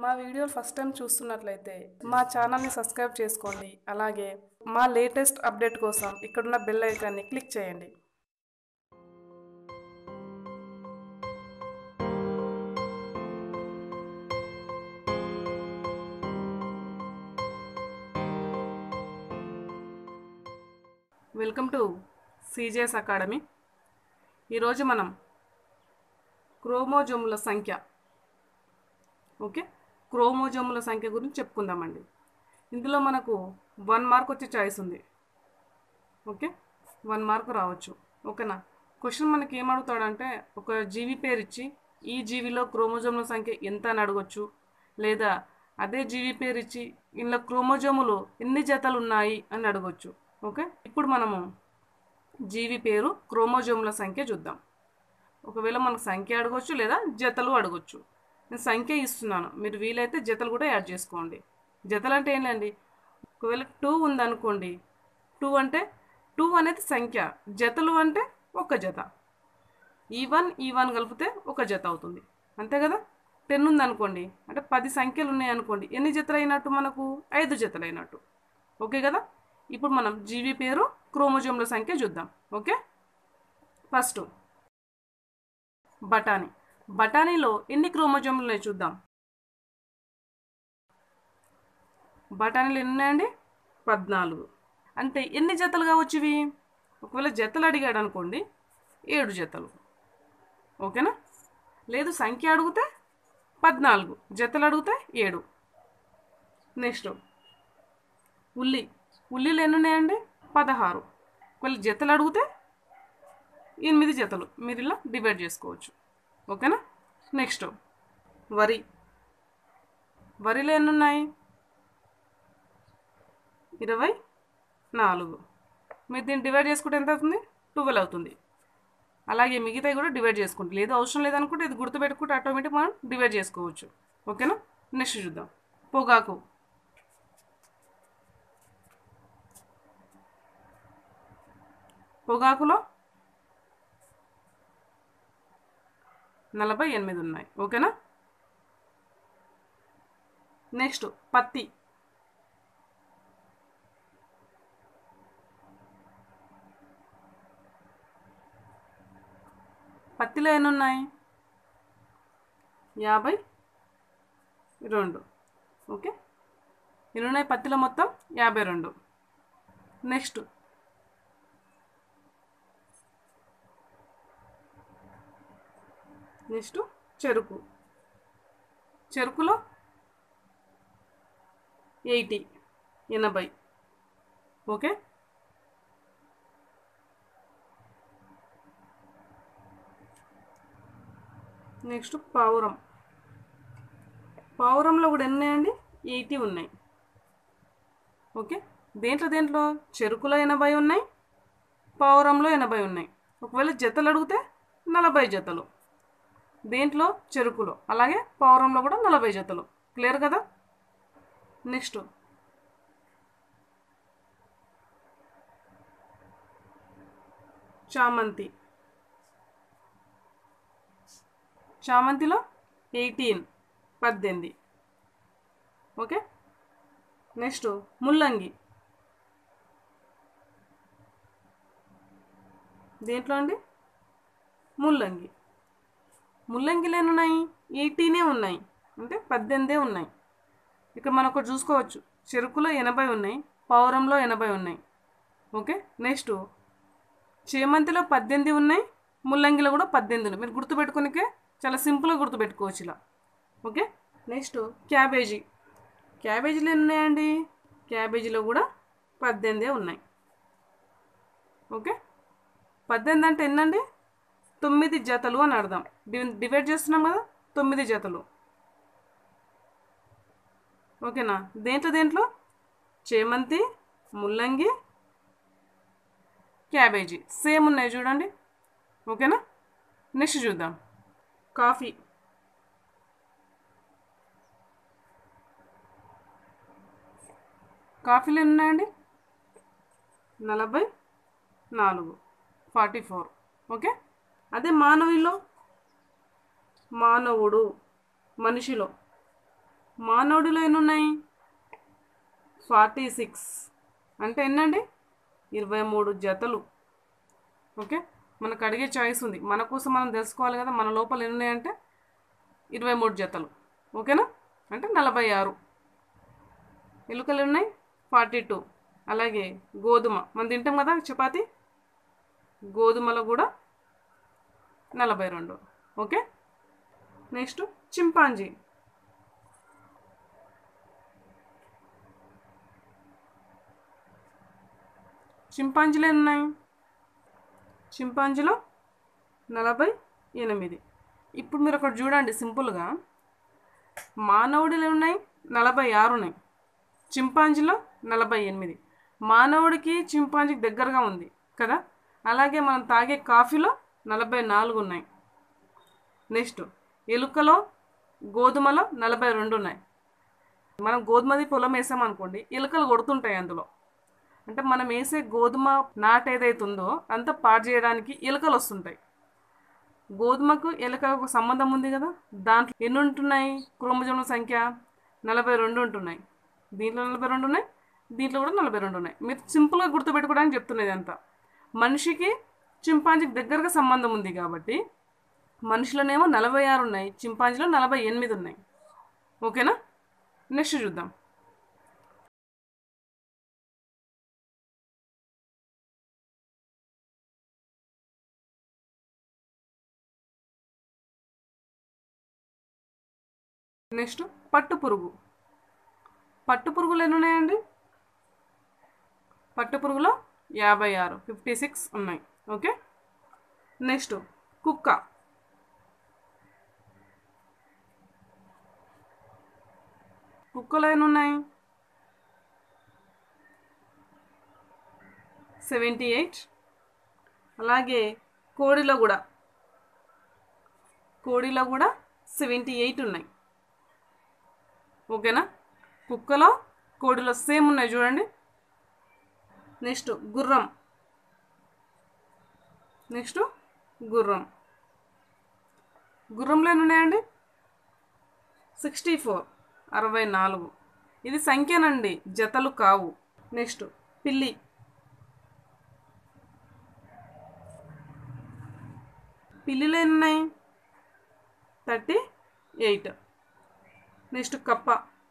మా వీడియోలు first time చూస్తున్నట్లయితే మా ఛానల్ని సబ్స్క్రైబ్ చేసుకోండి అలాగే మా లేటెస్ట్ అప్డేట్ కోసం ఇక్కడున్న బెల్ ఐకాన్ని క్లిక్ చేయండి వెల్కమ్ టు సీజేఎస్ అకాడమీ ఈరోజు మనం క్రోమోజోముల సంఖ్య ఓకే క్రోమోజోముల సంఖ్య గురించి చెప్పుకుందామండి ఇందులో మనకు వన్ మార్క్ వచ్చే చాయిస్ ఉంది ఓకే వన్ మార్క్ రావచ్చు ఓకేనా క్వశ్చన్ మనకి ఏం అడుగుతాడంటే ఒక జీవి పేరు ఇచ్చి ఈ జీవిలో క్రోమోజోముల సంఖ్య ఎంత అని అడగొచ్చు లేదా అదే జీవి పేరు ఇచ్చి ఇందులో క్రోమోజోములు ఎన్ని జతలు ఉన్నాయి అని అడగొచ్చు ఓకే ఇప్పుడు మనము జీవి పేరు క్రోమోజోముల సంఖ్య చూద్దాం ఒకవేళ మనకు సంఖ్య అడగొచ్చు లేదా జతలు అడగొచ్చు నేను సంఖ్య ఇస్తున్నాను మీరు వీలైతే జతలు కూడా యాడ్ చేసుకోండి జతలు అంటే ఏంటండి ఒకవేళ టూ ఉందనుకోండి టూ అంటే టూ అనేది సంఖ్య జతలు అంటే ఒక జత ఈ వన్ ఈ వన్ కలిపితే ఒక జత అవుతుంది అంతే కదా టెన్ ఉందనుకోండి అంటే పది సంఖ్యలు ఉన్నాయనుకోండి ఎన్ని జతలు అయినట్టు మనకు ఐదు జతలు అయినట్టు ఓకే కదా ఇప్పుడు మనం జీవి పేరు క్రోమోజోమ్ల సంఖ్య చూద్దాం ఓకే ఫస్ట్ బఠానీ బఠానీలో ఎన్ని క్రోమోజోమ్లు ఉన్నాయి చూద్దాం బఠానీలు ఎన్ని ఉన్నాయండి పద్నాలుగు అంటే ఎన్ని జతలు కావచ్చు ఇవి ఒకవేళ జతలు అడిగాడు అనుకోండి ఏడు జతలు ఓకేనా లేదు సంఖ్య అడిగితే పద్నాలుగు జతలు అడిగితే ఏడు నెక్స్ట్ ఉల్లి ఉల్లిలు ఎన్ని ఉన్నాయండి పదహారు ఒకవేళ జతలు అడిగితే ఎనిమిది జతలు మీరు ఇలా డివైడ్ చేసుకోవచ్చు ఓకేనా నెక్స్ట్ వరి వరిలో ఎన్ని ఉన్నాయి ఇరవై నాలుగు మీరు దీన్ని డివైడ్ చేసుకుంటే ఎంత అవుతుంది ట్వెల్వ్ అవుతుంది అలాగే మిగతాయి కూడా డివైడ్ చేసుకుంటే లేదు అవసరం లేదనుకుంటే ఇది గుర్తుపెట్టుకుంటే ఆటోమేటిక్ మనం డివైడ్ చేసుకోవచ్చు ఓకేనా నెక్స్ట్ చూద్దాం పొగాకు పొగాకులో నలభై ఎనిమిది ఉన్నాయి ఓకేనా నెక్స్ట్ పత్తి పత్తిలో ఎన్ని ఉన్నాయి యాభై రెండు ఓకే ఎన్ని ఉన్నాయి పత్తిలో మొత్తం యాభై రెండు నెక్స్ట్ నెక్స్ట్ చెరుకు చెరుకులో ఎయిటీ ఎనభై ఓకే నెక్స్ట్ పావురం పావురంలో కూడా ఎన్ని ఉన్నాయండి ఎయిటీ ఉన్నాయి ఓకే దేంట్లో దేంట్లో చెరుకులో ఎనభై ఉన్నాయి పావురంలో ఎనభై ఉన్నాయి ఒకవేళ జతలు అడిగితే నలభై జతలు దేంట్లో చెరుకులో అలాగే పౌరంలో కూడా నలభై జతలు క్లియర్ కదా నెక్స్ట్ చామంతి చామంతిలో ఎయిటీన్ పద్దెనిమిది ఓకే నెక్స్ట్ ముల్లంగి దేంట్లో అండి ముల్లంగి ముల్లంగిలు ఎన్ని ఉన్నాయి ఎయిటీనే ఉన్నాయి అంటే పద్దెనిమిదే ఉన్నాయి ఇక్కడ మనం ఒకటి చూసుకోవచ్చు చెరుకులో ఎనభై ఉన్నాయి పౌరంలో ఎనభై ఉన్నాయి ఓకే నెక్స్ట్ చేమంతిలో పద్దెనిమిది ఉన్నాయి ముల్లంగిలో కూడా పద్దెనిమిది ఉన్నాయి మీరు గుర్తుపెట్టుకునికే చాలా సింపుల్గా గుర్తుపెట్టుకోవచ్చు ఇలా ఓకే నెక్స్ట్ క్యాబేజీ క్యాబేజీలు ఎన్ని ఉన్నాయండి క్యాబేజీలో కూడా పద్దెనిమిదే ఉన్నాయి ఓకే పద్దెనిమిది అంటే ఎన్నండి తొమ్మిది జతలు అని అర్థం డివి- డివైడ్ చేస్తున్నాం కదా తొమ్మిది జతలు ఓకేనా దేంట్లో దేంట్లో చేమంతి ముల్లంగి క్యాబేజీ సేమ్ ఉన్నాయి చూడండి ఓకేనా నెక్స్ట్ చూద్దాం కాఫీ కాఫీలు ఎన్ని ఉన్నాయండి నలభై నాలుగు ఫార్టీ ఫోర్ ఓకే అదే మానవుల్లో మానవుడు మనిషిలో మానవుడిలో ఎన్ని ఉన్నాయి ఫార్టీ సిక్స్ అంటే ఎన్నండి ఇరవై మూడు జతలు ఓకే మనకు అడిగే చాయిస్ ఉంది మన కోసం మనం తెలుసుకోవాలి కదా మన లోపల ఎన్ని ఉన్నాయంటే ఇరవై మూడు జతలు ఓకేనా అంటే నలభై ఆరు ఎలుకలు ఉన్నాయి ఫార్టీ టూ అలాగే గోధుమ మనం తింటాం కదా చపాతి గోధుమలో కూడా నలభై రెండు ఓకే నెక్స్ట్ చింపాంజీ చింపాంజీలు ఎన్ని ఉన్నాయి చింపాంజీలో నలభై ఎనిమిది ఇప్పుడు మీరు ఒకటి చూడండి సింపుల్గా మానవుడిలో ఉన్నాయి నలభై ఆరు ఉన్నాయి చింపాంజీలో నలభై ఎనిమిది మానవుడికి చింపాంజీకి దగ్గరగా ఉంది కదా అలాగే మనం తాగే కాఫీలో నలభై నాలుగు ఉన్నాయి నెక్స్ట్ ఎలుకలో గోధుమలో నలభై రెండు ఉన్నాయి మనం గోధుమది పొలం వేసామనుకోండి ఎలుకలు కొడుతుంటాయి అందులో అంటే మనం వేసే గోధుమ నాటు ఏదైతే ఉందో అంతా పాడు చేయడానికి ఎలుకలు వస్తుంటాయి గోధుమకు ఎలుకలకు సంబంధం ఉంది కదా దాంట్లో ఎన్ని ఉంటున్నాయి క్రోమజోముల సంఖ్య నలభై రెండు ఉంటున్నాయి దీంట్లో నలభై రెండు ఉన్నాయి దీంట్లో కూడా నలభై రెండు ఉన్నాయి మీరు సింపుల్గా గుర్తుపెట్టుకోవడానికి చెప్తున్నది అంతా మనిషికి చింపాంజీకి దగ్గరగా సంబంధం ఉంది కాబట్టి మనుషులనేమో నలభై ఆరు ఉన్నాయి చింపాంజీలో నలభై ఎనిమిది ఉన్నాయి ఓకేనా నెక్స్ట్ చూద్దాం నెక్స్ట్ పట్టు పురుగు పట్టు పురుగులు ఎన్ని ఉన్నాయండి పట్టు పురుగులో యాభై ఆరు ఫిఫ్టీ సిక్స్ ఉన్నాయి ఓకే నెక్స్ట్ కుక్క కుక్కలు ఎన్ని ఉన్నాయి సెవెంటీ ఎయిట్ అలాగే కోడిలో కూడా కోడిలో కూడా సెవెంటీ ఎయిట్ ఉన్నాయి ఓకేనా కుక్కలో కోడిలో సేమ్ ఉన్నాయి చూడండి నెక్స్ట్ గుర్రం నెక్స్ట్ గుర్రం గుర్రంలో ఎన్ని ఉన్నాయండి సిక్స్టీ ఫోర్ అరవై నాలుగు ఇది సంఖ్యనండి జతలు కావు నెక్స్ట్ పిల్లి పిల్లిలో ఎన్ని ఉన్నాయి థర్టీ ఎయిట్ నెక్స్ట్ కప్ప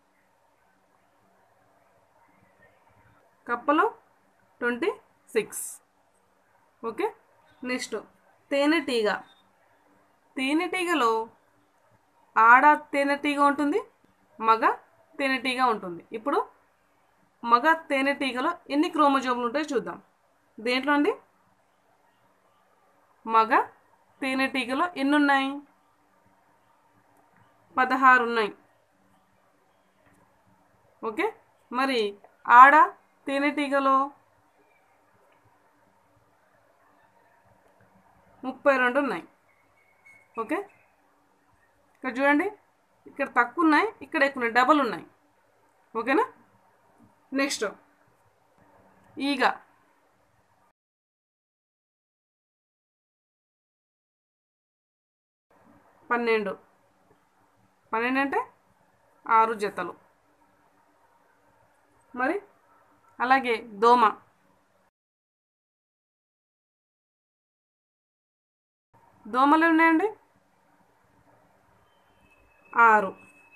కప్పలో ట్వంటీ సిక్స్ ఓకే నెక్స్ట్ తేనెటీగ తేనెటీగలో ఆడ తేనెటీగ ఉంటుంది మగ తేనెటీగ ఉంటుంది ఇప్పుడు మగ తేనెటీగలో ఎన్ని క్రోమోజోములు ఉంటాయో చూద్దాం దేంట్లో అండి మగ తేనెటీగలో ఎన్ని ఉన్నాయి పదహారు ఉన్నాయి ఓకే మరి ఆడ తేనెటీగలో ముప్పై రెండు ఉన్నాయి ఓకే ఇక్కడ చూడండి ఇక్కడ తక్కువ ఉన్నాయి ఇక్కడ ఎక్కువ ఉన్నాయి డబల్ ఉన్నాయి ఓకేనా నెక్స్ట్ ఈగ పన్నెండు పన్నెండు అంటే ఆరు జతలు మరి అలాగే దోమ దోమలు ఉన్నాయండి ఆరు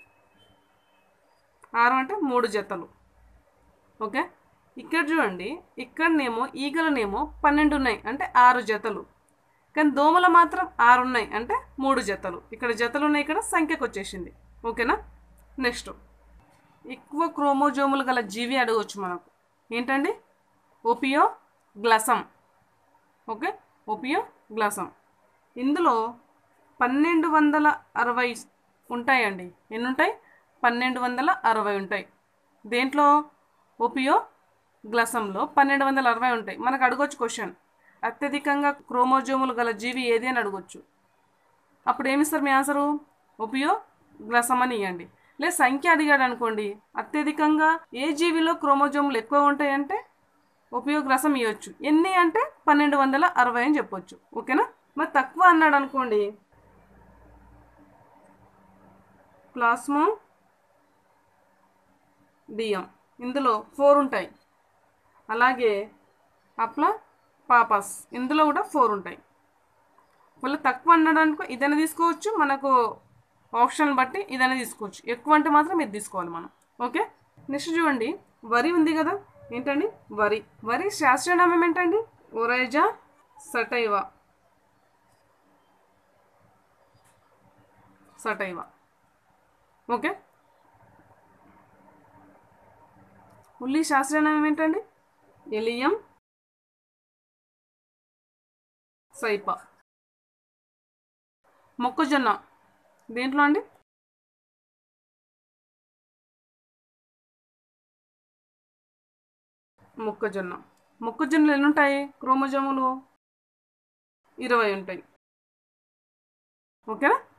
ఆరు అంటే మూడు జతలు ఓకే ఇక్కడ చూడండి ఇక్కడనేమో ఈగలనేమో పన్నెండు ఉన్నాయి అంటే ఆరు జతలు కానీ దోమలు మాత్రం ఆరు ఉన్నాయి అంటే మూడు జతలు ఇక్కడ జతలు ఉన్నాయి ఇక్కడ సంఖ్యకు వచ్చేసింది ఓకేనా నెక్స్ట్ ఎక్కువ క్రోమోజోములు గల జీవి అడగవచ్చు మనకు ఏంటండి ఓపియో గ్లసం ఓకే ఓపియో గ్లసం ఇందులో పన్నెండు వందల అరవై ఉంటాయండి ఎన్ని ఉంటాయి పన్నెండు వందల అరవై ఉంటాయి దేంట్లో ఓపియో గ్లసంలో పన్నెండు వందల అరవై ఉంటాయి మనకు అడగొచ్చు క్వశ్చన్ అత్యధికంగా క్రోమోజోములు గల జీవి ఏది అని అడగొచ్చు అప్పుడు ఏమిస్తారు మీ ఆన్సరు ఒపియో గ్లసం అని ఇవ్వండి లేదు సంఖ్య అడిగాడు అనుకోండి అత్యధికంగా ఏ జీవిలో క్రోమోజోములు ఎక్కువ ఉంటాయంటే ఉపయోగరసం ఇవ్వచ్చు ఎన్ని అంటే పన్నెండు వందల అరవై అని చెప్పొచ్చు ఓకేనా మరి తక్కువ అన్నాడు అనుకోండి ప్లాస్మో డిఎం ఇందులో ఫోర్ ఉంటాయి అలాగే అప్లా పాపాస్ ఇందులో కూడా ఫోర్ ఉంటాయి మళ్ళీ తక్కువ అనడానికి ఇదైనా తీసుకోవచ్చు మనకు ఆప్షన్ బట్టి ఇదైనా తీసుకోవచ్చు ఎక్కువ అంటే మాత్రం ఇది తీసుకోవాలి మనం ఓకే నెక్స్ట్ చూడండి వరి ఉంది కదా ఏంటండి వరి వరి శాస్త్రీయ నామం ఏంటండి ఒరైజా సటైవా సటైవా ఓకే ఉల్లి శాస్త్రీయ నామం ఏంటండి ఎలియం సైపా మొక్కజొన్న దేంట్లో అండి మొక్కజొన్న మొక్కజొన్నలు ఎన్ని ఉంటాయి క్రోమోజోములు ఇరవై ఉంటాయి ఓకేనా